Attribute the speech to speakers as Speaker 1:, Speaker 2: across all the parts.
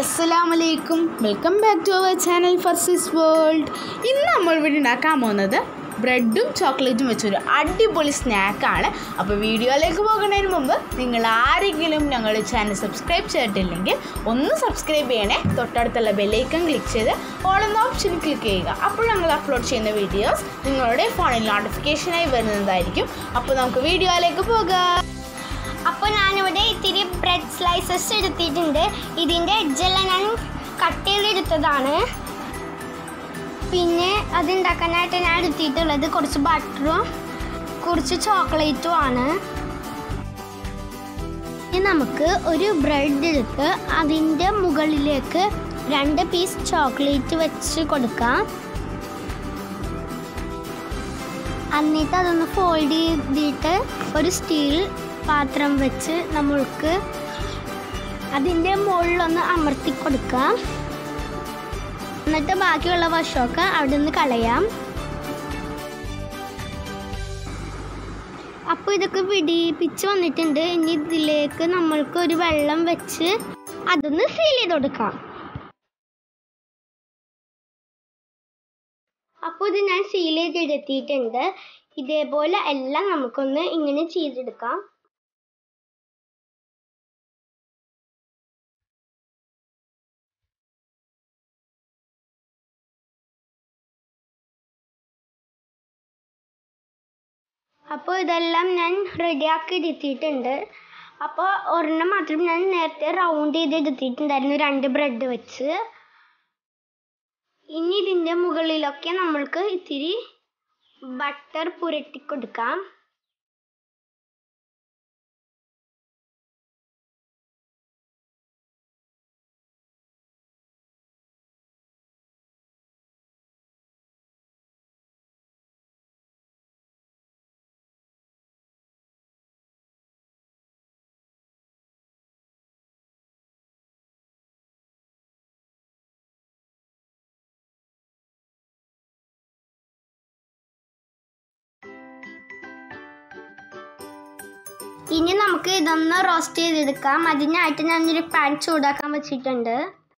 Speaker 1: അസ്സലാമലൈക്കും welcome back to our channel ഫർസിസ് world ഇന്ന് നമ്മൾ ഇവിടെ ഉണ്ടാക്കാൻ പോകുന്നത് ബ്രെഡും ചോക്ലേറ്റും വെച്ചൊരു അടിപൊളി സ്നാക്കാണ് അപ്പോൾ വീഡിയോയിലേക്ക് പോകുന്നതിന് മുമ്പ് നിങ്ങൾ ആരെങ്കിലും ഞങ്ങളുടെ ചാനൽ സബ്സ്ക്രൈബ് ചെയ്തിട്ടില്ലെങ്കിൽ ഒന്ന് സബ്സ്ക്രൈബ് ചെയ്യണേ തൊട്ടടുത്തുള്ള ബെല്ലൈക്കൺ ക്ലിക്ക് ചെയ്ത് ഓൾ എന്ന ഓപ്ഷൻ ക്ലിക്ക് ചെയ്യുക അപ്പോൾ ഞങ്ങൾ അപ്ലോഡ് ചെയ്യുന്ന വീഡിയോസ് നിങ്ങളുടെ ഫോണിൽ നോട്ടിഫിക്കേഷനായി വരുന്നതായിരിക്കും അപ്പോൾ നമുക്ക് വീഡിയോയിലേക്ക് പോകാം
Speaker 2: അപ്പോൾ ഞാനിവിടെ ഇത്തിരി ബ്രെഡ് സ്ലൈസസ് എടുത്തിട്ടുണ്ട് ഇതിൻ്റെ എഡ്ജെല്ലാം ഞാൻ കട്ട് ചെയ്തെടുത്തതാണ് പിന്നെ അതുണ്ടാക്കാനായിട്ട് ഞാൻ എടുത്തിട്ടുള്ളത് കുറച്ച് ബട്ടറും കുറച്ച് ചോക്ലേറ്റും ആണ് ഇനി നമുക്ക് ഒരു ബ്രെഡ് എടുത്ത് അതിൻ്റെ മുകളിലേക്ക് രണ്ട് പീസ് ചോക്ലേറ്റ് വെച്ച് കൊടുക്കാം എന്നിട്ട് അതൊന്ന് ഫോൾഡ് ചെയ്തിട്ട് ഒരു സ്റ്റീൽ പാത്രം വെച്ച് നമ്മൾക്ക് അതിൻ്റെ മുകളിലൊന്ന് അമർത്തി കൊടുക്കാം എന്നിട്ട് ബാക്കിയുള്ള വശമൊക്കെ അവിടെ നിന്ന് കളയാം അപ്പോൾ ഇതൊക്കെ പിടിപ്പിച്ച് വന്നിട്ടുണ്ട് ഇനി ഇതിലേക്ക് നമ്മൾക്ക് ഒരു വെള്ളം വെച്ച് അതൊന്ന് സീൽ ചെയ്ത് കൊടുക്കാം അപ്പോൾ ഇത് ഞാൻ സീൽ ചെയ്തെടുത്തിട്ടുണ്ട് ഇതേപോലെ എല്ലാം നമുക്കൊന്ന് ഇങ്ങനെ ചെയ്തെടുക്കാം അപ്പോൾ ഇതെല്ലാം ഞാൻ റെഡിയാക്കി എടുത്തിട്ടുണ്ട് അപ്പോൾ ഒരെണ്ണം മാത്രം ഞാൻ നേരത്തെ റൗണ്ട് ചെയ്ത് എടുത്തിട്ടുണ്ടായിരുന്നു രണ്ട് ബ്രെഡ് വെച്ച് ഇനി ഇതിൻ്റെ മുകളിലൊക്കെ നമ്മൾക്ക് ഇത്തിരി ബട്ടർ പുരട്ടി കൊടുക്കാം ഇനി നമുക്ക് ഇതൊന്ന് റോസ്റ്റ് ചെയ്തെടുക്കാം അതിനായിട്ട് ഞാനൊരു പാൻ ചൂടാക്കാൻ വെച്ചിട്ടുണ്ട്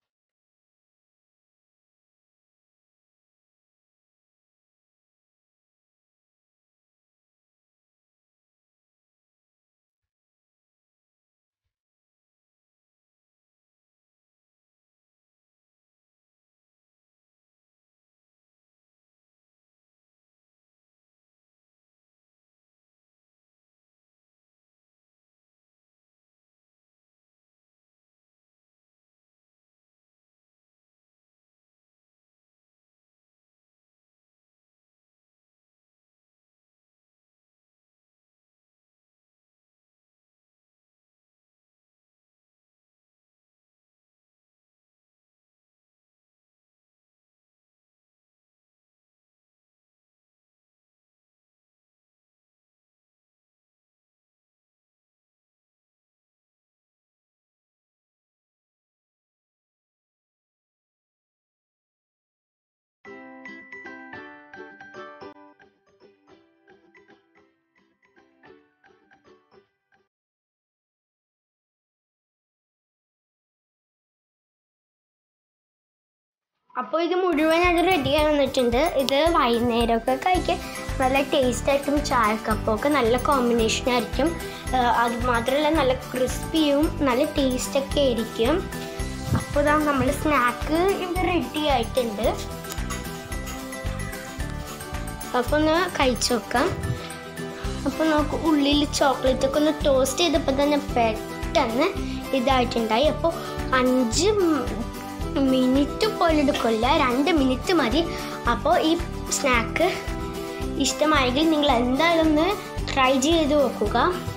Speaker 2: അപ്പോൾ ഇത് മുഴുവൻ അത് റെഡി ആയി വന്നിട്ടുണ്ട് ഇത് വൈകുന്നേരമൊക്കെ കഴിക്കാൻ നല്ല ടേസ്റ്റ് ആയിട്ടും ചായക്കപ്പൊക്കെ നല്ല കോമ്പിനേഷൻ ആയിരിക്കും ആഹ് അത് മാത്രമല്ല നല്ല ക്രിസ്പിയും നല്ല ടേസ്റ്റൊക്കെ ആയിരിക്കും അപ്പോൾ ഇതാ നമ്മൾ സ്നാക്ക് ഇവിടെ റെഡി ആയിട്ടുണ്ട് അപ്പോൾ ഒന്ന് കഴിച്ചു നോക്കാം അപ്പോൾ നമുക്ക് ഉള്ളിൽ ചോക്ലേറ്റ് ഒക്കെ ഒന്ന് ടോസ്റ്റ് ചെയ്തപ്പോൾ തന്നെ പെട്ടെന്ന് ഇതായിട്ടുണ്ടായി അപ്പോൾ അഞ്ച് മിനിറ്റ് പോലും എടുക്കില്ല രണ്ട് മിനിറ്റ് മതി അപ്പോൾ ഈ സ്നാക്ക് ഇഷ്ടമായെങ്കിൽ നിങ്ങൾ എന്തായാലും ഒന്ന് ട്രൈ ചെയ്ത് നോക്കുക